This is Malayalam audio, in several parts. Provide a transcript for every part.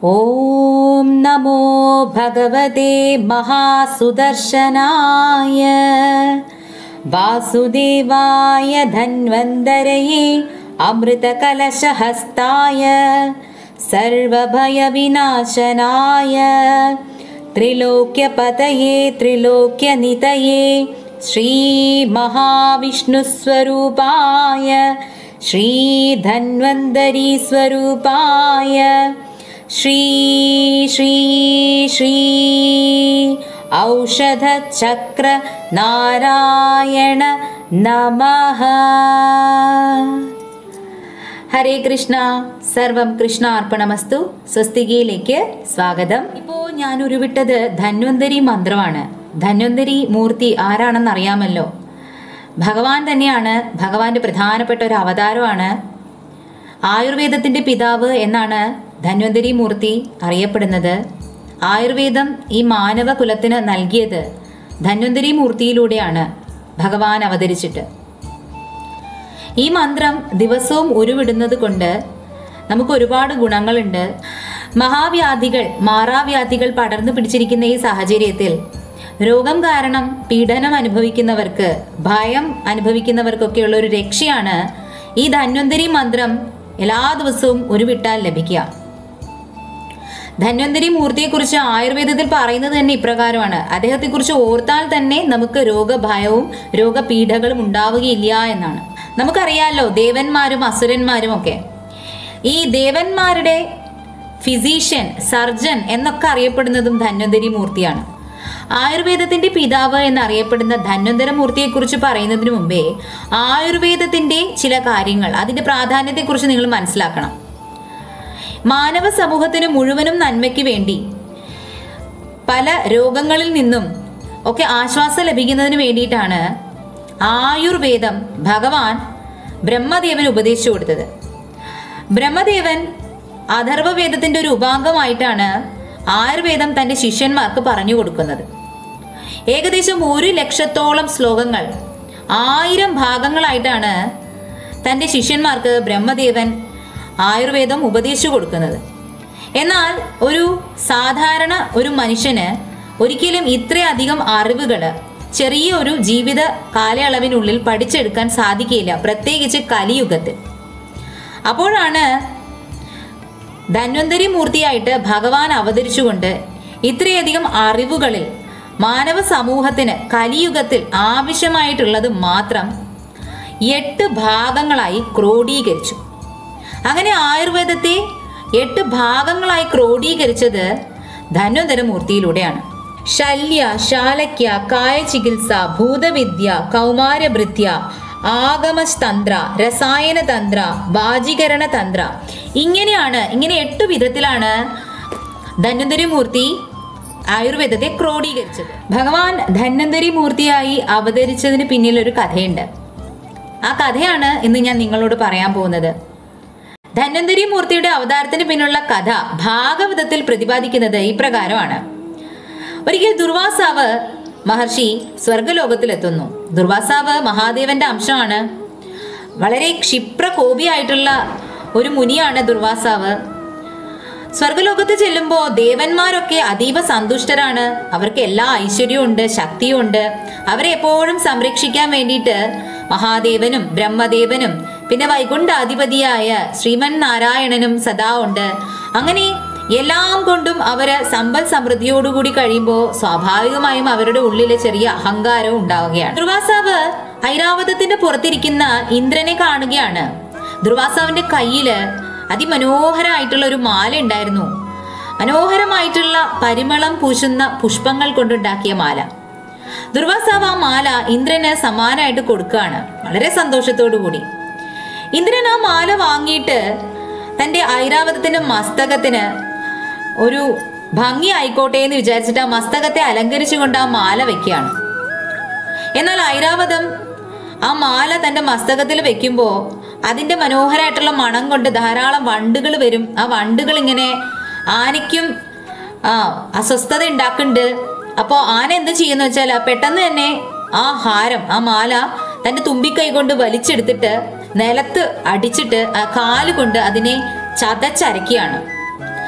ॐ नमो भगवते महासुदर्शनाय वासुदेवाय धन्वन्तरये अमृतकलशहस्ताय सर्वभयविनाशनाय त्रिलोक्यपतये त्रिलोक्यनितये श्रीमहाविष्णुस्वरूपाय श्रीधन्वन्तरीस्वरूपाय श्री श्री श्री औषधचक्र नारायण नमः ഹരേ കൃഷ്ണ സർവം കൃഷ്ണ അർപ്പണമസ്തു സ്വസ്തികയിലേക്ക് സ്വാഗതം ഇപ്പോൾ ഞാൻ ഉരുവിട്ടത് ധന്വന്തരി മന്ത്രമാണ് ധന്വന്തരി മൂർത്തി ആരാണെന്ന് അറിയാമല്ലോ ഭഗവാൻ തന്നെയാണ് ഭഗവാന്റെ പ്രധാനപ്പെട്ട ഒരു അവതാരമാണ് ആയുർവേദത്തിന്റെ പിതാവ് എന്നാണ് ധന്വന്തരി മൂർത്തി അറിയപ്പെടുന്നത് ആയുർവേദം ഈ മാനവ കുലത്തിന് നൽകിയത് ധന്വന്തരി മൂർത്തിയിലൂടെയാണ് ഭഗവാൻ അവതരിച്ചിട്ട് ഈ മന്ത്രം ദിവസവും ഉരുവിടുന്നത് കൊണ്ട് നമുക്ക് ഒരുപാട് ഗുണങ്ങളുണ്ട് മഹാവ്യാധികൾ മാറാവ്യാധികൾ പടർന്നു പിടിച്ചിരിക്കുന്ന ഈ സാഹചര്യത്തിൽ രോഗം കാരണം പീഡനം അനുഭവിക്കുന്നവർക്ക് ഭയം അനുഭവിക്കുന്നവർക്കൊക്കെയുള്ള ഒരു രക്ഷയാണ് ഈ ധന്വന്തരി മന്ത്രം എല്ലാ ദിവസവും ഉരുവിട്ടാൽ ലഭിക്കുക ധന്വന്തരി മൂർത്തിയെക്കുറിച്ച് ആയുർവേദത്തിൽ പറയുന്നത് തന്നെ ഇപ്രകാരമാണ് അദ്ദേഹത്തെക്കുറിച്ച് ഓർത്താൽ തന്നെ നമുക്ക് രോഗഭയവും രോഗപീഠകളും ഉണ്ടാവുകയില്ല എന്നാണ് നമുക്കറിയാമല്ലോ ദേവന്മാരും അസുരന്മാരും ഒക്കെ ഈ ദേവന്മാരുടെ ഫിസീഷ്യൻ സർജൻ എന്നൊക്കെ അറിയപ്പെടുന്നതും ധന്വന്തരി മൂർത്തിയാണ് ആയുർവേദത്തിന്റെ പിതാവ് എന്നറിയപ്പെടുന്ന ധന്വന്തര മൂർത്തിയെക്കുറിച്ച് പറയുന്നതിന് മുമ്പേ ആയുർവേദത്തിന്റെ ചില കാര്യങ്ങൾ അതിന്റെ പ്രാധാന്യത്തെക്കുറിച്ച് നിങ്ങൾ മനസ്സിലാക്കണം മാനവ സമൂഹത്തിന് മുഴുവനും നന്മയ്ക്ക് വേണ്ടി പല രോഗങ്ങളിൽ നിന്നും ഒക്കെ ആശ്വാസം ലഭിക്കുന്നതിന് വേണ്ടിയിട്ടാണ് ആയുർവേദം ഭഗവാൻ ബ്രഹ്മദേവന് ഉപദേശിച്ചു കൊടുത്തത് ബ്രഹ്മദേവൻ അഥർവവേദത്തിന്റെ ഒരു ഉപാംഗമായിട്ടാണ് ആയുർവേദം തന്റെ ശിഷ്യന്മാർക്ക് പറഞ്ഞു കൊടുക്കുന്നത് ഏകദേശം ഒരു ലക്ഷത്തോളം ശ്ലോകങ്ങൾ ആയിരം ഭാഗങ്ങളായിട്ടാണ് തൻ്റെ ശിഷ്യന്മാർക്ക് ബ്രഹ്മദേവൻ ആയുർവേദം ഉപദേശിച്ചു കൊടുക്കുന്നത് എന്നാൽ ഒരു സാധാരണ ഒരു മനുഷ്യന് ഒരിക്കലും ഇത്രയധികം അറിവുകൾ ചെറിയ ഒരു ജീവിത കാലയളവിനുള്ളിൽ പഠിച്ചെടുക്കാൻ സാധിക്കില്ല പ്രത്യേകിച്ച് കലിയുഗത്തിൽ അപ്പോഴാണ് ധന്വന്തരി മൂർത്തിയായിട്ട് ഭഗവാൻ അവതരിച്ചുകൊണ്ട് ഇത്രയധികം അറിവുകളിൽ മാനവ സമൂഹത്തിന് കലിയുഗത്തിൽ ആവശ്യമായിട്ടുള്ളത് മാത്രം എട്ട് ഭാഗങ്ങളായി ക്രോഡീകരിച്ചു അങ്ങനെ ആയുർവേദത്തെ എട്ട് ഭാഗങ്ങളായി ക്രോഡീകരിച്ചത് ധന്വന്തര മൂർത്തിയിലൂടെയാണ് ശല്യ ശാലക്യ കായചികിത്സ ഭൂതവിദ്യ കൗമാരഭൃത്യ ആഗമതന്ത്ര രസായന തന്ത്ര ബാജീകരണ തന്ത്ര ഇങ്ങനെയാണ് ഇങ്ങനെ എട്ട് വിധത്തിലാണ് ധന്വന്തരി മൂർത്തി ആയുർവേദത്തെ ക്രോഡീകരിച്ചത് ഭഗവാൻ ധന്വന്തരി മൂർത്തിയായി അവതരിച്ചതിന് പിന്നിൽ ഒരു കഥയുണ്ട് ആ കഥയാണ് ഇന്ന് ഞാൻ നിങ്ങളോട് പറയാൻ പോകുന്നത് ധന്വന്തരി മൂർത്തിയുടെ അവതാരത്തിന് പിന്നിലുള്ള കഥ ഭാഗവതത്തിൽ പ്രതിപാദിക്കുന്നത് ഇപ്രകാരമാണ് ഒരിക്കൽ ദുർവാസാവ് മഹർഷി സ്വർഗലോകത്തിലെത്തുന്നു ദുർവാസാവ് മഹാദേവന്റെ അംശമാണ് വളരെ ക്ഷിപ്രകോപിയായിട്ടുള്ള ഒരു മുനിയാണ് ദുർവാസാവ് സ്വർഗലോകത്ത് ചെല്ലുമ്പോൾ ദേവന്മാരൊക്കെ അതീവ സന്തുഷ്ടരാണ് അവർക്ക് എല്ലാ ഐശ്വര്യവും ഉണ്ട് ശക്തിയും ഉണ്ട് അവരെ എപ്പോഴും സംരക്ഷിക്കാൻ വേണ്ടിയിട്ട് മഹാദേവനും ബ്രഹ്മദേവനും പിന്നെ വൈകുണ്ഠാധിപതിയായ ശ്രീമൻ നാരായണനും സദാ ഉണ്ട് അങ്ങനെ എല്ലാം കൊണ്ടും അവര് സമ്പൽ സമൃദ്ധിയോടുകൂടി കഴിയുമ്പോൾ സ്വാഭാവികമായും അവരുടെ ഉള്ളിലെ ചെറിയ അഹങ്കാരവും ഉണ്ടാവുകയാണ് ദുർവാസാവ് ഐരാവതത്തിന്റെ പുറത്തിരിക്കുന്ന ഇന്ദ്രനെ കാണുകയാണ് ദുർവാസാവിന്റെ കയ്യില് അതിമനോഹരമായിട്ടുള്ള ഒരു മാല ഉണ്ടായിരുന്നു മനോഹരമായിട്ടുള്ള പരിമളം പൂശുന്ന പുഷ്പങ്ങൾ കൊണ്ടുണ്ടാക്കിയ മാല ദുർവാസാവ് ആ മാല ഇന്ദ്രന് സമാനമായിട്ട് കൊടുക്കുകയാണ് വളരെ സന്തോഷത്തോടു കൂടി ഇന്ദ്രൻ ആ മാല വാങ്ങിയിട്ട് തന്റെ ഐരാവതത്തിന്റെ മസ്തകത്തിന് ഒരു ഭംഗി ആയിക്കോട്ടെ എന്ന് വിചാരിച്ചിട്ട് ആ മസ്തകത്തെ അലങ്കരിച്ചുകൊണ്ട് ആ മാല വെക്കുകയാണ് എന്നാൽ ഐരാവതം ആ മാല തന്റെ മസ്തകത്തിൽ വെക്കുമ്പോൾ അതിന്റെ മനോഹരമായിട്ടുള്ള മണം കൊണ്ട് ധാരാളം വണ്ടുകൾ വരും ആ വണ്ടുകൾ ഇങ്ങനെ ആനയ്ക്കും ആ അസ്വസ്ഥത ഉണ്ടാക്കുന്നുണ്ട് അപ്പോൾ ആന എന്ത് ചെയ്യുന്ന വെച്ചാൽ പെട്ടെന്ന് തന്നെ ആ ഹാരം ആ മാല തന്റെ തുമ്പിക്കൈ കൊണ്ട് വലിച്ചെടുത്തിട്ട് നിലത്ത് അടിച്ചിട്ട് ആ കാല് കൊണ്ട് അതിനെ ചതച്ചരക്കുകയാണ്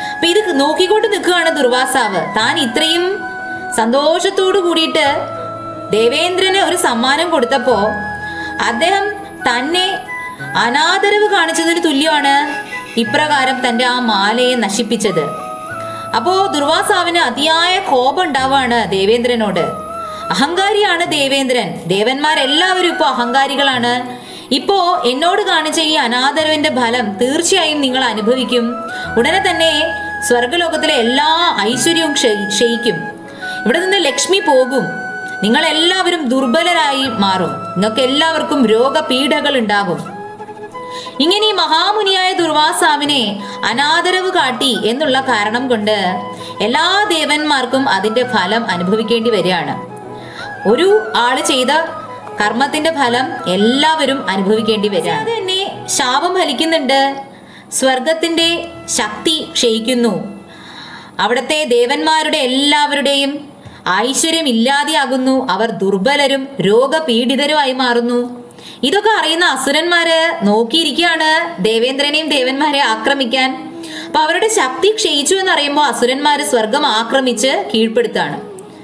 അപ്പൊ ഇത് നോക്കിക്കൊണ്ട് നിൽക്കുകയാണ് ദുർവാസാവ് താൻ ഇത്രയും സന്തോഷത്തോടു കൂടിയിട്ട് ദേവേന്ദ്രന് ഒരു സമ്മാനം കൊടുത്തപ്പോ അദ്ദേഹം തന്നെ അനാദരവ് കാണിച്ചതിന് തുല്യമാണ് ഇപ്രകാരം തന്റെ ആ മാലയെ നശിപ്പിച്ചത് അപ്പോ ദുർവാസാവിന് അതിയായ കോപം ഉണ്ടാവാണ് ദേവേന്ദ്രനോട് അഹങ്കാരിയാണ് ദേവേന്ദ്രൻ ദേവന്മാരെല്ലാവരും ഇപ്പോൾ അഹങ്കാരികളാണ് ഇപ്പോ എന്നോട് കാണിച്ച ഈ അനാദരവിന്റെ ഫലം തീർച്ചയായും നിങ്ങൾ അനുഭവിക്കും ഉടനെ തന്നെ സ്വർഗലോകത്തിലെ എല്ലാ ഐശ്വര്യവും ക്ഷയി- ക്ഷയിക്കും ഇവിടെ നിന്ന് ലക്ഷ്മി പോകും നിങ്ങൾ എല്ലാവരും ദുർബലരായി മാറും നിങ്ങൾക്ക് എല്ലാവർക്കും രോഗപീഠകൾ ഉണ്ടാകും ഇങ്ങനെ ഈ മഹാമുനിയായ ദുർവാസാവിനെ അനാദരവ് കാട്ടി എന്നുള്ള കാരണം കൊണ്ട് എല്ലാ ദേവന്മാർക്കും അതിന്റെ ഫലം അനുഭവിക്കേണ്ടി വരികയാണ് ഒരു ആള് ചെയ്ത കർമ്മത്തിന്റെ ഫലം എല്ലാവരും അനുഭവിക്കേണ്ടി വരികയാണ് അത് തന്നെ ശാപം ഫലിക്കുന്നുണ്ട് സ്വർഗത്തിന്റെ ശക്തി ക്ഷയിക്കുന്നു അവിടുത്തെ ദേവന്മാരുടെ എല്ലാവരുടെയും ഐശ്വര്യം ഇല്ലാതെയാകുന്നു അവർ ദുർബലരും രോഗപീഡിതരുമായി മാറുന്നു ഇതൊക്കെ അറിയുന്ന അസുരന്മാര് നോക്കിയിരിക്കുകയാണ് ദേവേന്ദ്രനെയും ദേവന്മാരെ ആക്രമിക്കാൻ അപ്പൊ അവരുടെ ശക്തി ക്ഷയിച്ചു എന്നറിയുമ്പോൾ അസുരന്മാര് സ്വർഗം ആക്രമിച്ച് കീഴ്പ്പെടുത്താണ്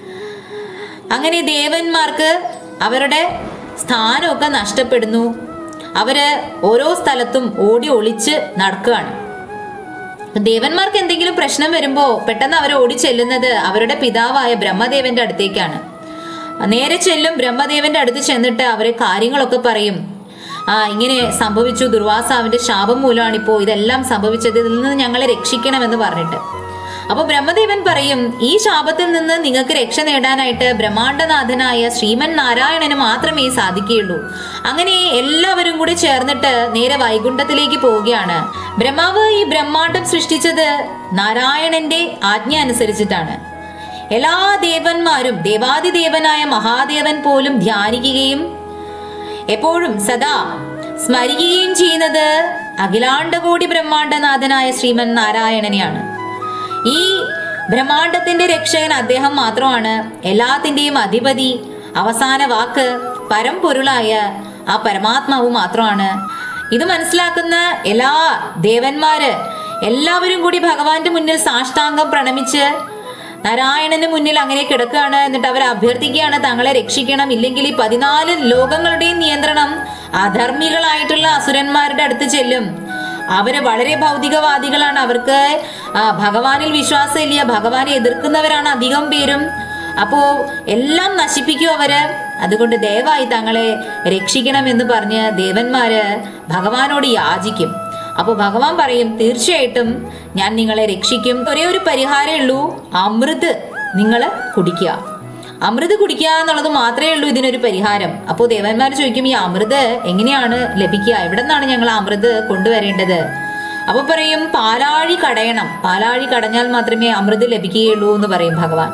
അങ്ങനെ ദേവന്മാർക്ക് അവരുടെ സ്ഥാനമൊക്കെ നഷ്ടപ്പെടുന്നു അവര് ഓരോ സ്ഥലത്തും ഓടി ഒളിച്ച് നടക്കുകയാണ് ദേവന്മാർക്ക് എന്തെങ്കിലും പ്രശ്നം വരുമ്പോ പെട്ടെന്ന് അവർ ഓടി ചെല്ലുന്നത് അവരുടെ പിതാവായ ബ്രഹ്മദേവന്റെ അടുത്തേക്കാണ് നേരെ ചെല്ലും ബ്രഹ്മദേവന്റെ അടുത്ത് ചെന്നിട്ട് അവരെ കാര്യങ്ങളൊക്കെ പറയും ആ ഇങ്ങനെ സംഭവിച്ചു ദുർവാസാവിന്റെ ശാപം മൂലമാണ് ഇപ്പോ ഇതെല്ലാം സംഭവിച്ചത് ഇതിൽ നിന്ന് ഞങ്ങളെ രക്ഷിക്കണമെന്ന് പറഞ്ഞിട്ട് അപ്പൊ ബ്രഹ്മദേവൻ പറയും ഈ ശാപത്തിൽ നിന്ന് നിങ്ങൾക്ക് രക്ഷ നേടാനായിട്ട് ബ്രഹ്മാണ്ടനാഥനായ ശ്രീമൻ നാരായണന് മാത്രമേ സാധിക്കുകയുള്ളൂ അങ്ങനെ എല്ലാവരും കൂടി ചേർന്നിട്ട് നേരെ വൈകുണ്ഠത്തിലേക്ക് പോവുകയാണ് ബ്രഹ്മാവ് ഈ ബ്രഹ്മാണ്ടം സൃഷ്ടിച്ചത് നാരായണന്റെ ആജ്ഞ അനുസരിച്ചിട്ടാണ് എല്ലാ ദേവന്മാരും ദേവാദിദേവനായ മഹാദേവൻ പോലും ധ്യാനിക്കുകയും എപ്പോഴും സദാ സ്മരിക്കുകയും ചെയ്യുന്നത് അഖിലാണ്ടകോടി ബ്രഹ്മാണ്ടനാഥനായ ശ്രീമൻ നാരായണനെയാണ് ഈ ബ്രഹ്മാണ്ടത്തിന്റെ രക്ഷകൻ അദ്ദേഹം മാത്രമാണ് എല്ലാത്തിന്റെയും അധിപതി അവസാന വാക്ക് പരമ്പൊരുളായ ആ പരമാത്മാവ് മാത്രമാണ് ഇത് മനസ്സിലാക്കുന്ന എല്ലാ ദേവന്മാര് എല്ലാവരും കൂടി ഭഗവാന്റെ മുന്നിൽ സാഷ്ടാംഗം പ്രണമിച്ച് നാരായണന് മുന്നിൽ അങ്ങനെ കിടക്കുകയാണ് എന്നിട്ട് അവർ അഭ്യർത്ഥിക്കുകയാണ് തങ്ങളെ രക്ഷിക്കണം ഇല്ലെങ്കിൽ ഈ പതിനാല് ലോകങ്ങളുടെയും നിയന്ത്രണം അധർമ്മികളായിട്ടുള്ള അസുരന്മാരുടെ അടുത്ത് ചെല്ലും അവര് വളരെ ഭൗതികവാദികളാണ് അവർക്ക് ആ, ഭഗവാനിൽ വിശ്വാസമില്ല ഭഗവാനെ എതിർക്കുന്നവരാണ് അധികം പേരും അപ്പോ എല്ലാം നശിപ്പിക്കും അവര് അതുകൊണ്ട് ദയവായി തങ്ങളെ രക്ഷിക്കണമെന്ന് പറഞ്ഞ് ദേവന്മാര് ഭഗവാനോട് യാചിക്കും അപ്പോൾ ഭഗവാൻ പറയും തീർച്ചയായിട്ടും ഞാൻ നിങ്ങളെ രക്ഷിക്കും ഒരേ ഒരു പരിഹാരമേ ഉള്ളൂ അമൃത് നിങ്ങൾ കുടിക്കുക അമൃത് കുടിക്കുക എന്നുള്ളത് മാത്രമേ ഉള്ളൂ ഇതിനൊരു പരിഹാരം അപ്പോൾ ദേവന്മാർ ചോദിക്കും ഈ അമൃത് എങ്ങനെയാണ് ലഭിക്കുക എവിടെ നിന്നാണ് ഞങ്ങൾ അമൃത് കൊണ്ടുവരേണ്ടത് അപ്പൊ പറയും പാലാഴി കടയണം പാലാഴി കടഞ്ഞാൽ മാത്രമേ അമൃത് ലഭിക്കുകയുള്ളൂ എന്ന് പറയും ഭഗവാൻ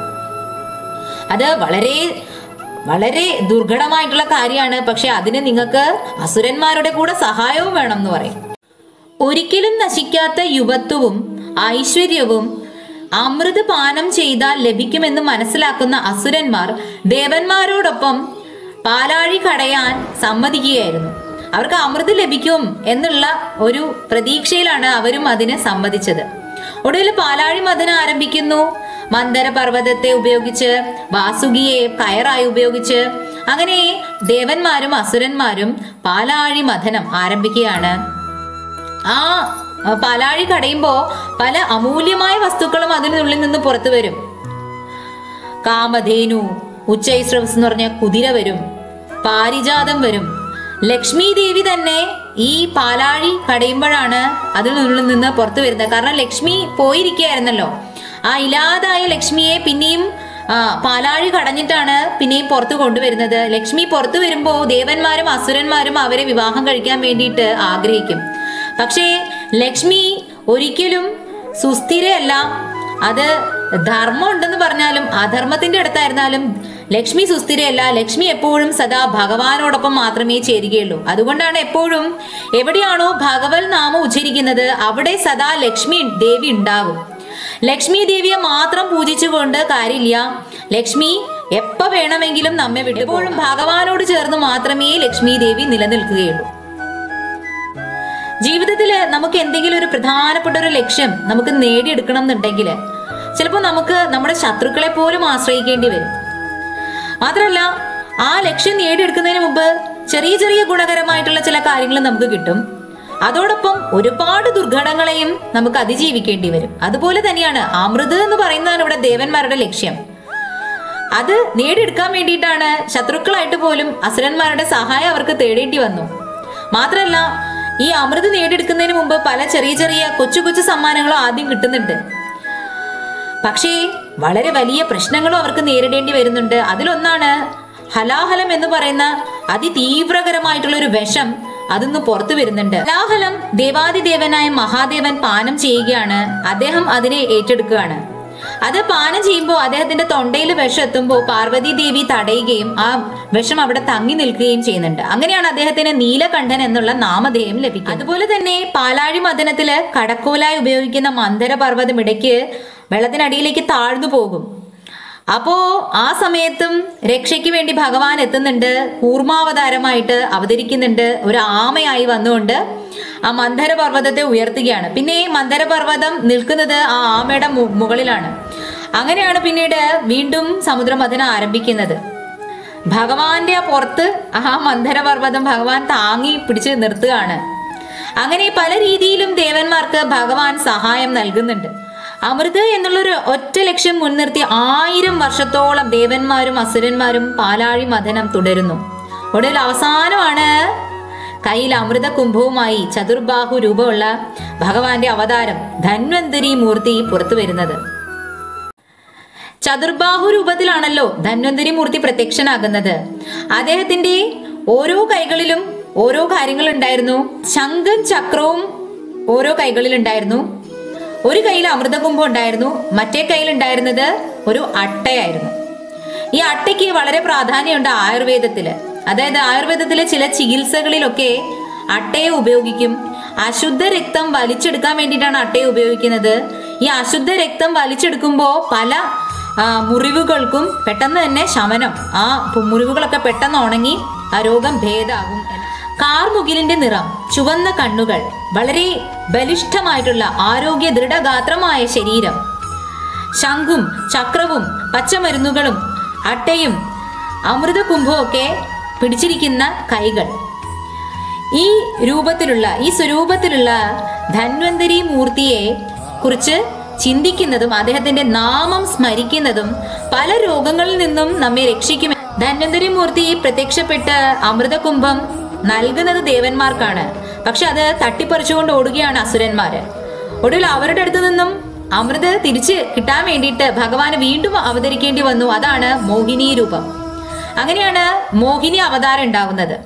അത് വളരെ വളരെ ദുർഘടമായിട്ടുള്ള കാര്യമാണ് പക്ഷെ അതിന് നിങ്ങൾക്ക് അസുരന്മാരുടെ കൂടെ സഹായവും വേണം എന്ന് പറയും ഒരിക്കലും നശിക്കാത്ത യുവത്വവും ഐശ്വര്യവും അമൃത് പാനം ചെയ്താൽ ലഭിക്കുമെന്ന് മനസ്സിലാക്കുന്ന അസുരന്മാർ ദേവന്മാരോടൊപ്പം പാലാഴി കടയാൻ സമ്മതിക്കുകയായിരുന്നു അവർക്ക് അമൃത് ലഭിക്കും എന്നുള്ള ഒരു പ്രതീക്ഷയിലാണ് അവരും അതിന് സമ്മതിച്ചത് ഒടുവിൽ പാലാഴി മഥനം ആരംഭിക്കുന്നു മന്ദര പർവ്വതത്തെ ഉപയോഗിച്ച് വാസുകിയെ കയറായി ഉപയോഗിച്ച് അങ്ങനെ ദേവന്മാരും അസുരന്മാരും പാലാഴി മഥനം ആരംഭിക്കുകയാണ് ആ ആ, പാലാഴി കടയുമ്പോ പല അമൂല്യമായ വസ്തുക്കളും അതിനുള്ളിൽ നിന്ന് പുറത്തു വരും കാമധേനു ഉച്ചൈസ്രവസ് എന്ന് പറഞ്ഞ കുതിര വരും പാരിജാതം വരും ലക്ഷ്മി ദേവി തന്നെ ഈ പാലാഴി കടയുമ്പോഴാണ് അതിനുള്ളിൽ നിന്ന് പുറത്തു വരുന്നത് കാരണം ലക്ഷ്മി പോയിരിക്കുകയായിരുന്നല്ലോ ആ ഇല്ലാതായ ലക്ഷ്മിയെ പിന്നെയും ആ, പാലാഴി കടഞ്ഞിട്ടാണ് പിന്നെയും പുറത്തു കൊണ്ടുവരുന്നത് ലക്ഷ്മി പുറത്തു വരുമ്പോ ദേവന്മാരും അസുരന്മാരും അവരെ വിവാഹം കഴിക്കാൻ വേണ്ടിയിട്ട് ആഗ്രഹിക്കും പക്ഷേ ലക്ഷ്മി ഒരിക്കലും സുസ്ഥിരയല്ല അത് ധർമ്മം ഉണ്ടെന്ന് പറഞ്ഞാലും അധർമ്മത്തിന്റെ അടുത്തായിരുന്നാലും ലക്ഷ്മി സുസ്ഥിരയല്ല ലക്ഷ്മി എപ്പോഴും സദാ ഭഗവാനോടൊപ്പം മാത്രമേ ചേരുകയുള്ളൂ അതുകൊണ്ടാണ് എപ്പോഴും എവിടെയാണോ ഭഗവത് നാമം ഉച്ചരിക്കുന്നത് അവിടെ സദാ ലക്ഷ്മി ദേവി ഉണ്ടാകും ലക്ഷ്മി ദേവിയെ മാത്രം പൂജിച്ചുകൊണ്ട് കാര്യമില്ല ലക്ഷ്മി എപ്പ വേണമെങ്കിലും നമ്മെ വിട്ടു എപ്പോഴും ഭഗവാനോട് ചേർന്ന് മാത്രമേ ലക്ഷ്മി ദേവി നിലനിൽക്കുകയുള്ളൂ ജീവിതത്തിൽ നമുക്ക് എന്തെങ്കിലും ഒരു പ്രധാനപ്പെട്ട ഒരു ലക്ഷ്യം നമുക്ക് നേടിയെടുക്കണം എന്നുണ്ടെങ്കിൽ ചിലപ്പോൾ നമുക്ക് നമ്മുടെ ശത്രുക്കളെ പോലും ആശ്രയിക്കേണ്ടി വരും മാത്രമല്ല ആ ലക്ഷ്യം നേടിയെടുക്കുന്നതിന് മുമ്പ് ചെറിയ ചെറിയ ഗുണകരമായിട്ടുള്ള ചില കാര്യങ്ങൾ നമുക്ക് കിട്ടും അതോടൊപ്പം ഒരുപാട് ദുർഘടങ്ങളെയും നമുക്ക് അതിജീവിക്കേണ്ടി വരും അതുപോലെ തന്നെയാണ് അമൃത് എന്ന് പറയുന്നതാണ് ഇവിടെ ദേവന്മാരുടെ ലക്ഷ്യം അത് നേടിയെടുക്കാൻ വേണ്ടിയിട്ടാണ് ശത്രുക്കളായിട്ട് പോലും അസുരന്മാരുടെ സഹായം അവർക്ക് തേടേണ്ടി വന്നു മാത്രമല്ല ഈ അമൃത് നേടിയെടുക്കുന്നതിന് മുമ്പ് പല ചെറിയ ചെറിയ കൊച്ചു കൊച്ചു സമ്മാനങ്ങളും ആദ്യം കിട്ടുന്നുണ്ട് പക്ഷേ വളരെ വലിയ പ്രശ്നങ്ങളും അവർക്ക് നേരിടേണ്ടി വരുന്നുണ്ട് അതിലൊന്നാണ് ഹലാഹലം എന്ന് പറയുന്ന അതിതീവ്രകരമായിട്ടുള്ള ഒരു വിഷം അതിന്ന് പുറത്തു വരുന്നുണ്ട് ഹലാഹലം ദേവാദിദേവനായ മഹാദേവൻ പാനം ചെയ്യുകയാണ് അദ്ദേഹം അതിനെ ഏറ്റെടുക്കുകയാണ് അത് പാനം ചെയ്യുമ്പോൾ അദ്ദേഹത്തിന്റെ തൊണ്ടയിൽ വിഷം എത്തുമ്പോൾ പാർവതി ദേവി തടയുകയും ആ വിഷം അവിടെ തങ്ങി നിൽക്കുകയും ചെയ്യുന്നുണ്ട് അങ്ങനെയാണ് അദ്ദേഹത്തിന് നീലകണ്ഠൻ എന്നുള്ള നാമധേയം ലഭിക്കുന്നത് അതുപോലെ തന്നെ പാലാഴി മദനത്തില് കടക്കോലായി ഉപയോഗിക്കുന്ന മന്ദര പർവ്വതം ഇടയ്ക്ക് വെള്ളത്തിനടിയിലേക്ക് താഴ്ന്നു പോകും അപ്പോ ആ സമയത്തും രക്ഷയ്ക്ക് വേണ്ടി ഭഗവാൻ എത്തുന്നുണ്ട് കൂർമാവതാരമായിട്ട് അവതരിക്കുന്നുണ്ട് ഒരു ആമയായി വന്നുകൊണ്ട് ആ മന്ദര പർവ്വതത്തെ ഉയർത്തുകയാണ് പിന്നെ ഈ മന്ദര പർവ്വതം നിൽക്കുന്നത് ആ ആമയുടെ മു- മുകളിലാണ് അങ്ങനെയാണ് പിന്നീട് വീണ്ടും സമുദ്രമഥനം ആരംഭിക്കുന്നത് ഭഗവാന്റെ ആ പുറത്ത് ആ മന്ദര പർവ്വതം ഭഗവാൻ താങ്ങി പിടിച്ച് നിർത്തുകയാണ് അങ്ങനെ പല രീതിയിലും ദേവന്മാർക്ക് ഭഗവാൻ സഹായം നൽകുന്നുണ്ട് അമൃത് എന്നുള്ളൊരു ഒറ്റ ലക്ഷ്യം മുൻനിർത്തി ആയിരം വർഷത്തോളം ദേവന്മാരും അസുരന്മാരും പാലാഴി മഥനം തുടരുന്നു ഒടുവിൽ അവസാനമാണ് കയ്യിൽ അമൃത കുംഭവുമായി ചതുർബാഹു രൂപമുള്ള ഭഗവാന്റെ അവതാരം ധന്വന്തരി മൂർത്തി പുറത്തു വരുന്നത് ചതുർബാഹു രൂപത്തിലാണല്ലോ ധന്വന്തരി മൂർത്തി പ്രത്യക്ഷനാകുന്നത് അദ്ദേഹത്തിന്റെ ഓരോ കൈകളിലും ഓരോ കാര്യങ്ങൾ ഉണ്ടായിരുന്നു ശംഖും ചക്രവും ഓരോ കൈകളിൽ ഉണ്ടായിരുന്നു ഒരു കയ്യിൽ അമൃതകുംഭം ഉണ്ടായിരുന്നു മറ്റേ കയ്യിൽ ഉണ്ടായിരുന്നത് ഒരു അട്ടയായിരുന്നു ഈ അട്ടയ്ക്ക് വളരെ പ്രാധാന്യമുണ്ട് ആയുർവേദത്തില് അതായത് ആയുർവേദത്തിലെ ചില ചികിത്സകളിലൊക്കെ അട്ടയെ ഉപയോഗിക്കും അശുദ്ധ രക്തം വലിച്ചെടുക്കാൻ വേണ്ടിയിട്ടാണ് അട്ടയെ ഉപയോഗിക്കുന്നത് ഈ അശുദ്ധ രക്തം വലിച്ചെടുക്കുമ്പോൾ പല ആ, മുറിവുകൾക്കും പെട്ടെന്ന് തന്നെ ശമനം ആ പു- മുറിവുകളൊക്കെ പെട്ടെന്ന് ഉണങ്ങി ആ രോഗം ഭേദാകും എന്ന്. കാർമുകിലിന്റെ നിറം ചുവന്ന കണ്ണുകൾ വളരെ ബലിഷ്ഠമായിട്ടുള്ള ആരോഗ്യ ദൃഢഗാത്രമായ ശരീരം ശംഖും ചക്രവും പച്ചമരുന്നുകളും അട്ടയും അമൃതകുംഭവും ഒക്കെ പിടിച്ചിരിക്കുന്ന കൈകൾ ഈ രൂപത്തിലുള്ള ഈ സ്വരൂപത്തിലുള്ള ധന്വന്തരി മൂർത്തിയെ കുറിച്ച് ചിന്തിക്കുന്നതും അദ്ദേഹത്തിന്റെ നാമം സ്മരിക്കുന്നതും പല രോഗങ്ങളിൽ നിന്നും നമ്മെ രക്ഷിക്കും ധന്വന്തരി മൂർത്തി പ്രത്യക്ഷപ്പെട്ട് അമൃതകുംഭം നൽകുന്നത് ദേവന്മാർക്കാണ് പക്ഷെ അത് തട്ടിപ്പറിച്ചുകൊണ്ട് ഓടുകയാണ് അസുരന്മാര് ഒടുവിൽ അവരുടെ അടുത്ത് നിന്നും അമൃത് തിരിച്ച് കിട്ടാൻ വേണ്ടിയിട്ട് ഭഗവാന് വീണ്ടും അവതരിക്കേണ്ടി വന്നു അതാണ് മോഹിനി രൂപം അങ്ങനെയാണ് മോഹിനി അവതാരം ഉണ്ടാവുന്നത്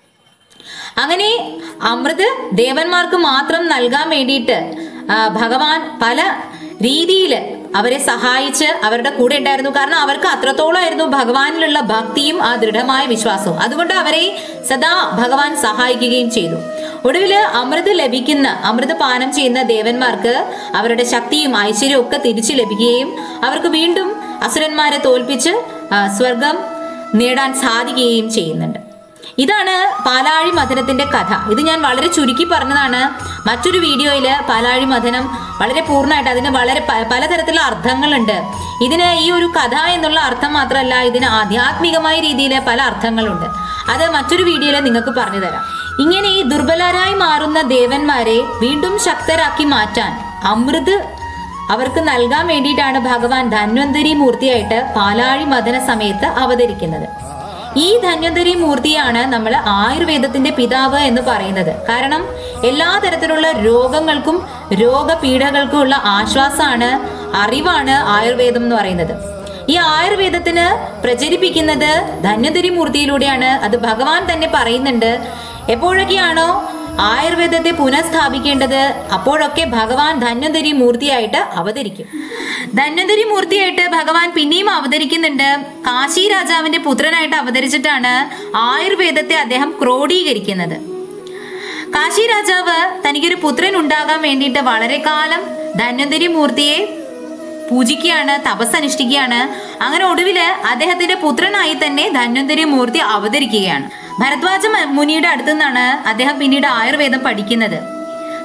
അങ്ങനെ അമൃത് ദേവന്മാർക്ക് മാത്രം നൽകാൻ വേണ്ടിയിട്ട് ആ, ഭഗവാൻ പല രീതിയിൽ അവരെ സഹായിച്ച് അവരുടെ കൂടെ ഉണ്ടായിരുന്നു കാരണം അവർക്ക് അത്രത്തോളമായിരുന്നു ഭഗവാനിലുള്ള ഭക്തിയും ആ ദൃഢമായ വിശ്വാസവും അതുകൊണ്ട് അവരെ സദാ ഭഗവാൻ സഹായിക്കുകയും ചെയ്തു ഒടുവില് അമൃത് ലഭിക്കുന്ന അമൃത് പാനം ചെയ്യുന്ന ദേവന്മാർക്ക് അവരുടെ ശക്തിയും ഐശ്വര്യവും ഒക്കെ തിരിച്ചു ലഭിക്കുകയും അവർക്ക് വീണ്ടും അസുരന്മാരെ തോൽപ്പിച്ച് ആ, സ്വർഗം നേടാൻ സാധിക്കുകയും ചെയ്യുന്നുണ്ട് ഇതാണ് പാലാഴി മഥനത്തിന്റെ കഥ ഇത് ഞാൻ വളരെ ചുരുക്കി പറഞ്ഞതാണ് മറ്റൊരു വീഡിയോയിൽ പാലാഴി മഥനം വളരെ പൂർണ്ണമായിട്ട് അതിന് വളരെ പ- പലതരത്തിലുള്ള അർത്ഥങ്ങളുണ്ട് ഇതിന് ഈ ഒരു കഥ എന്നുള്ള അർത്ഥം മാത്രമല്ല ഇതിന് ആധ്യാത്മികമായ രീതിയിൽ പല അർത്ഥങ്ങളുണ്ട് അത് മറ്റൊരു വീഡിയോയിൽ നിങ്ങൾക്ക് പറഞ്ഞു തരാം ഇങ്ങനെ ഈ ദുർബലരായി മാറുന്ന ദേവന്മാരെ വീണ്ടും ശക്തരാക്കി മാറ്റാൻ അമൃത് അവർക്ക് നൽകാൻ വേണ്ടിയിട്ടാണ് ഭഗവാൻ ധന്വന്തരി മൂർത്തിയായിട്ട് പാലാഴി മഥന സമയത്ത് അവതരിക്കുന്നത് ഈ ധന്വന്തരി മൂർത്തിയാണ് നമ്മൾ ആയുർവേദത്തിന്റെ പിതാവ് എന്ന് പറയുന്നത് കാരണം എല്ലാ തരത്തിലുള്ള രോഗങ്ങൾക്കും രോഗപീഠകൾക്കും ഉള്ള ആശ്വാസമാണ് അറിവാണ് ആയുർവേദം എന്ന് പറയുന്നത് ഈ ആയുർവേദത്തിന് പ്രചരിപ്പിക്കുന്നത് ധന്വന്തരി മൂർത്തിയിലൂടെയാണ് അത് ഭഗവാൻ തന്നെ പറയുന്നുണ്ട് എപ്പോഴൊക്കെയാണോ ആയുർവേദത്തെ പുനഃസ്ഥാപിക്കേണ്ടത് അപ്പോഴൊക്കെ ഭഗവാൻ ധന്വന്തരി മൂർത്തിയായിട്ട് അവതരിക്കും ധന്വന്തരി മൂർത്തിയായിട്ട് ഭഗവാൻ പിന്നെയും അവതരിക്കുന്നുണ്ട് കാശി രാജാവിന്റെ പുത്രനായിട്ട് അവതരിച്ചിട്ടാണ് ആയുർവേദത്തെ അദ്ദേഹം ക്രോഡീകരിക്കുന്നത് കാശി രാജാവ് തനിക്കൊരു പുത്രൻ ഉണ്ടാകാൻ വേണ്ടിയിട്ട് വളരെ കാലം ധന്വന്തരി മൂർത്തിയെ പൂജിക്കുകയാണ് തപസ് അനുഷ്ഠിക്കുകയാണ് അങ്ങനെ ഒടുവില് അദ്ദേഹത്തിന്റെ പുത്രനായി തന്നെ ധന്വന്തരി മൂർത്തി അവതരിക്കുകയാണ് ഭരദ്വാജ മ- മുനിയുടെ അടുത്തു നിന്നാണ് അദ്ദേഹം പിന്നീട് ആയുർവേദം പഠിക്കുന്നത്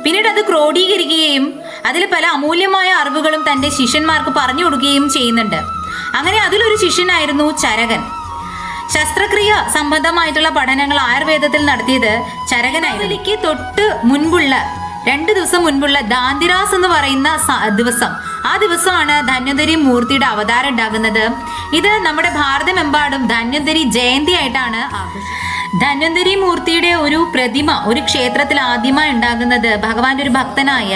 പിന്നീട് അത് ക്രോഡീകരിക്കുകയും അതിൽ പല അമൂല്യമായ അറിവുകളും തന്റെ ശിഷ്യന്മാർക്ക് പറഞ്ഞു കൊടുക്കുകയും ചെയ്യുന്നുണ്ട് അങ്ങനെ അതിലൊരു ശിഷ്യനായിരുന്നു ചരകൻ ശസ്ത്രക്രിയ സംബന്ധമായിട്ടുള്ള പഠനങ്ങൾ ആയുർവേദത്തിൽ നടത്തിയത് ചരകനായിരുന്നു തൊട്ട് മുൻപുള്ള രണ്ട് ദിവസം മുൻപുള്ള ദാന്തിരാസ് എന്ന് പറയുന്ന സ- ദിവസം ആ ദിവസമാണ് ധന്വന്തരി മൂർത്തിയുടെ അവതാരം ഉണ്ടാകുന്നത് ഇത് നമ്മുടെ ഭാരതമെമ്പാടും ധന്വന്തരി ജയന്തി ആയിട്ടാണ് ആഘോഷിക്കുന്നത് ധന്വന്തരി മൂർത്തിയുടെ ഒരു പ്രതിമ ഒരു ക്ഷേത്രത്തിൽ ആദ്യമായി ഉണ്ടാകുന്നത് ഭഗവാന്റെ ഒരു ഭക്തനായ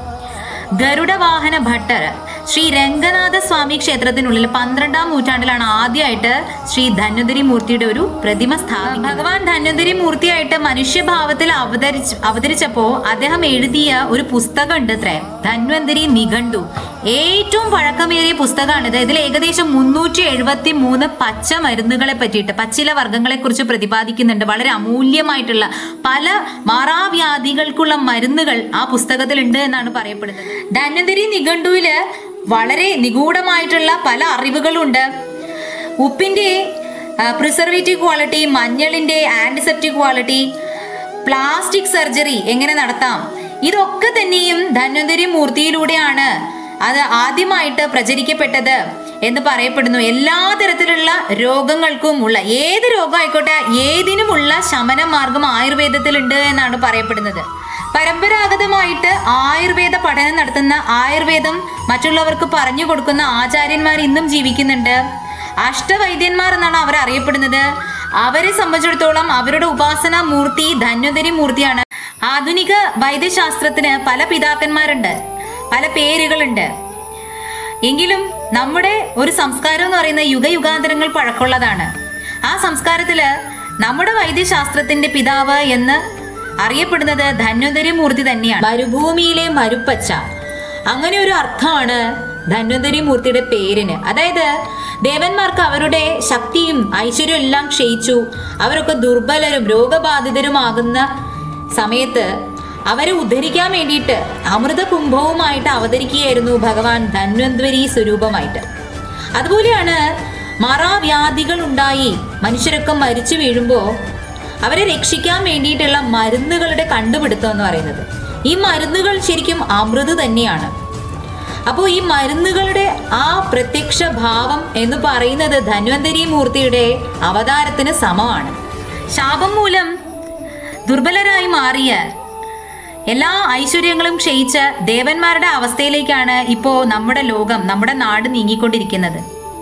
ഗരുഡവാഹന ഭട്ടർ ശ്രീ രംഗനാഥ സ്വാമി ക്ഷേത്രത്തിനുള്ളിൽ പന്ത്രണ്ടാം നൂറ്റാണ്ടിലാണ് ആദ്യമായിട്ട് ശ്രീ ധന്വന്തരി മൂർത്തിയുടെ ഒരു പ്രതിമ സ്ഥാപിക്കുന്നത് ഭഗവാൻ ധന്വന്തരി മൂർത്തിയായിട്ട് മനുഷ്യഭാവത്തിൽ അവതരിച്ച് അവതരിച്ചപ്പോ അദ്ദേഹം എഴുതിയ ഒരു പുസ്തകം ഉണ്ട് അത്രേ ധന്വന്തരി നിഘണ്ടു ഏറ്റവും പഴക്കമേറിയ പുസ്തകമാണിത് ഇതിൽ ഏകദേശം മുന്നൂറ്റി എഴുപത്തി മൂന്ന് പച്ച മരുന്നുകളെ പറ്റിയിട്ട് പച്ചില വർഗ്ഗങ്ങളെ കുറിച്ച് പ്രതിപാദിക്കുന്നുണ്ട് വളരെ അമൂല്യമായിട്ടുള്ള പല മാറാവ്യാധികൾക്കുള്ള മരുന്നുകൾ ആ പുസ്തകത്തിലുണ്ട് എന്നാണ് പറയപ്പെടുന്നത് ധന്വന്തരി നിഘണ്ടുവില് വളരെ നിഗൂഢമായിട്ടുള്ള പല അറിവുകളുണ്ട് ഉപ്പിന്റെ പ്രിസർവേറ്റീവ് ക്വാളിറ്റി മഞ്ഞളിന്റെ ആന്റിസെപ്റ്റിക് ക്വാളിറ്റി പ്ലാസ്റ്റിക് സർജറി എങ്ങനെ നടത്താം ഇതൊക്കെ തന്നെയും ധന്വന്തരി മൂർത്തിയിലൂടെയാണ് അത് ആദ്യമായിട്ട് പ്രചരിക്കപ്പെട്ടത് എന്ന് പറയപ്പെടുന്നു എല്ലാ തരത്തിലുള്ള രോഗങ്ങൾക്കും ഉള്ള ഏത് രോഗമായിക്കോട്ടെ ഏതിനുമുള്ള ശമന മാർഗം ആയുർവേദത്തിലുണ്ട് എന്നാണ് പറയപ്പെടുന്നത് പരമ്പരാഗതമായിട്ട് ആയുർവേദ പഠനം നടത്തുന്ന ആയുർവേദം മറ്റുള്ളവർക്ക് പറഞ്ഞു കൊടുക്കുന്ന ആചാര്യന്മാർ ഇന്നും ജീവിക്കുന്നുണ്ട് അഷ്ടവൈദ്യന്മാർ എന്നാണ് അവർ അറിയപ്പെടുന്നത് അവരെ സംബന്ധിച്ചിടത്തോളം അവരുടെ ഉപാസന മൂർത്തി ധന്വന്തരി മൂർത്തിയാണ് ആധുനിക വൈദ്യശാസ്ത്രത്തിന് പല പിതാക്കന്മാരുണ്ട് പല പേരുകളുണ്ട് എങ്കിലും നമ്മുടെ ഒരു സംസ്കാരം എന്ന് പറയുന്ന യുഗയുഗാന്തരങ്ങൾ പഴക്കമുള്ളതാണ് ആ സംസ്കാരത്തില് നമ്മുടെ വൈദ്യശാസ്ത്രത്തിന്റെ പിതാവ് എന്ന് അറിയപ്പെടുന്നത് ധന്വന്തരി മൂർത്തി തന്നെയാണ് മരുഭൂമിയിലെ മരുപ്പച്ച അങ്ങനെ ഒരു അർത്ഥമാണ് ധന്വന്തരി മൂർത്തിയുടെ പേരിന് അതായത് ദേവന്മാർക്ക് അവരുടെ ശക്തിയും ഐശ്വര്യവും എല്ലാം ക്ഷയിച്ചു അവരൊക്കെ ദുർബലരും രോഗബാധിതരുമാകുന്ന സമയത്ത് അവരെ ഉദ്ധരിക്കാൻ വേണ്ടിയിട്ട് അമൃത കുംഭവുമായിട്ട് അവതരിക്കുകയായിരുന്നു ഭഗവാൻ ധന്വന്തരി സ്വരൂപമായിട്ട് അതുപോലെയാണ് മറാവ്യാധികൾ ഉണ്ടായി മനുഷ്യരൊക്കെ മരിച്ചു വീഴുമ്പോൾ അവരെ രക്ഷിക്കാൻ വേണ്ടിയിട്ടുള്ള മരുന്നുകളുടെ കണ്ടുപിടുത്തം എന്ന് പറയുന്നത് ഈ മരുന്നുകൾ ശരിക്കും അമൃത് തന്നെയാണ് അപ്പോൾ ഈ മരുന്നുകളുടെ ആ പ്രത്യക്ഷ ഭാവം എന്ന് പറയുന്നത് ധന്വന്തരി മൂർത്തിയുടെ അവതാരത്തിന് സമമാണ് ശാപം മൂലം ദുർബലരായി മാറിയ എല്ലാ ഐശ്വര്യങ്ങളും ക്ഷയിച്ച ദേവന്മാരുടെ അവസ്ഥയിലേക്കാണ് ഇപ്പോൾ നമ്മുടെ ലോകം നമ്മുടെ നാട് നീങ്ങിക്കൊണ്ടിരിക്കുന്നത്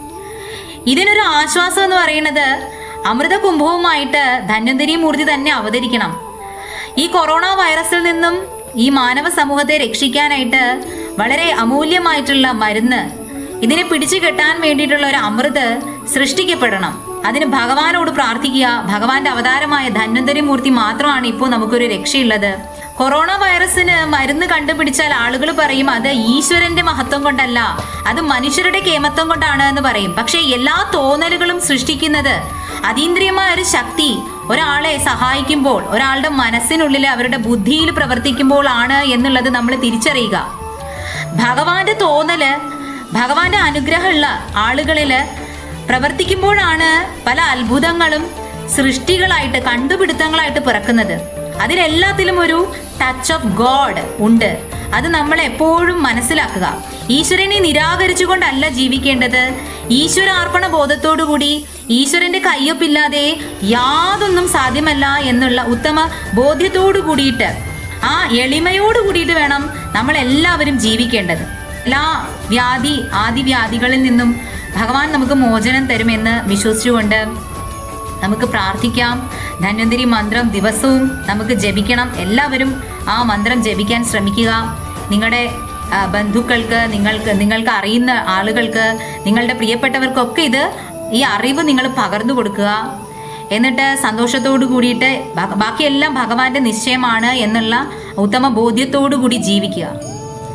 ഇതിനൊരു ആശ്വാസം എന്ന് പറയുന്നത് അമൃത കുംഭവുമായിട്ട് ധന്വന്തരി മൂർത്തി തന്നെ അവതരിക്കണം ഈ കൊറോണ വൈറസിൽ നിന്നും ഈ മാനവ സമൂഹത്തെ രക്ഷിക്കാനായിട്ട് വളരെ അമൂല്യമായിട്ടുള്ള മരുന്ന് ഇതിനെ പിടിച്ചു കെട്ടാൻ വേണ്ടിയിട്ടുള്ള ഒരു അമൃത് സൃഷ്ടിക്കപ്പെടണം അതിന് ഭഗവാനോട് പ്രാർത്ഥിക്കുക ഭഗവാന്റെ അവതാരമായ ധന്വന്തരി മൂർത്തി മാത്രമാണ് ഇപ്പോൾ നമുക്കൊരു രക്ഷയുള്ളത് കൊറോണ വൈറസിന് മരുന്ന് കണ്ടുപിടിച്ചാൽ ആളുകൾ പറയും അത് ഈശ്വരന്റെ മഹത്വം കൊണ്ടല്ല അത് മനുഷ്യരുടെ കേമത്വം കൊണ്ടാണ് എന്ന് പറയും പക്ഷേ എല്ലാ തോന്നലുകളും സൃഷ്ടിക്കുന്നത് അതീന്ദ്രിയമായ ഒരു ശക്തി ഒരാളെ സഹായിക്കുമ്പോൾ ഒരാളുടെ മനസ്സിനുള്ളിൽ അവരുടെ ബുദ്ധിയിൽ പ്രവർത്തിക്കുമ്പോൾ ആണ് എന്നുള്ളത് നമ്മൾ തിരിച്ചറിയുക ഭഗവാന്റെ തോന്നല് ഭഗവാന്റെ അനുഗ്രഹമുള്ള ആളുകളില് പ്രവർത്തിക്കുമ്പോഴാണ് പല അത്ഭുതങ്ങളും സൃഷ്ടികളായിട്ട് കണ്ടുപിടുത്തങ്ങളായിട്ട് പിറക്കുന്നത് അതിലെല്ലാത്തിലും ഒരു ടച്ച് ഓഫ് ഗോഡ് ഉണ്ട് അത് നമ്മൾ എപ്പോഴും മനസ്സിലാക്കുക ഈശ്വരനെ നിരാകരിച്ചുകൊണ്ടല്ല ജീവിക്കേണ്ടത് ഈശ്വരാർപ്പണ ബോധത്തോടുകൂടി ഈശ്വരന്റെ കയ്യൊപ്പില്ലാതെ യാതൊന്നും സാധ്യമല്ല എന്നുള്ള ഉത്തമ ബോധ്യത്തോടു കൂടിയിട്ട് ആ എളിമയോട് കൂടിയിട്ട് വേണം നമ്മൾ എല്ലാവരും ജീവിക്കേണ്ടത് എല്ലാ വ്യാധി ആദിവ്യാധികളിൽ നിന്നും ഭഗവാൻ നമുക്ക് മോചനം തരുമെന്ന് വിശ്വസിച്ചുകൊണ്ട് നമുക്ക് പ്രാർത്ഥിക്കാം ധന്വന്തരി മന്ത്രം ദിവസവും നമുക്ക് ജപിക്കണം എല്ലാവരും ആ മന്ത്രം ജപിക്കാൻ ശ്രമിക്കുക നിങ്ങളുടെ ആ, ബന്ധുക്കൾക്ക് നിങ്ങൾക്ക് നിങ്ങൾക്ക് അറിയുന്ന ആളുകൾക്ക് നിങ്ങളുടെ പ്രിയപ്പെട്ടവർക്കൊക്കെ ഇത് ഈ അറിവ് നിങ്ങൾ പകർന്നു കൊടുക്കുക എന്നിട്ട് സന്തോഷത്തോടു കൂടിയിട്ട് ബ- ബാക്കിയെല്ലാം ഭഗവാന്റെ നിശ്ചയമാണ് എന്നുള്ള ഉത്തമ ബോധ്യത്തോടു കൂടി ജീവിക്കുക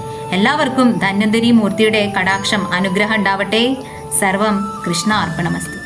എല്ലാവർക്കും ധന്വന്തരി മൂർത്തിയുടെ കടാക്ഷം അനുഗ്രഹം ഉണ്ടാവട്ടെ സർവം കൃഷ്ണ അർപ്പണമസ്തു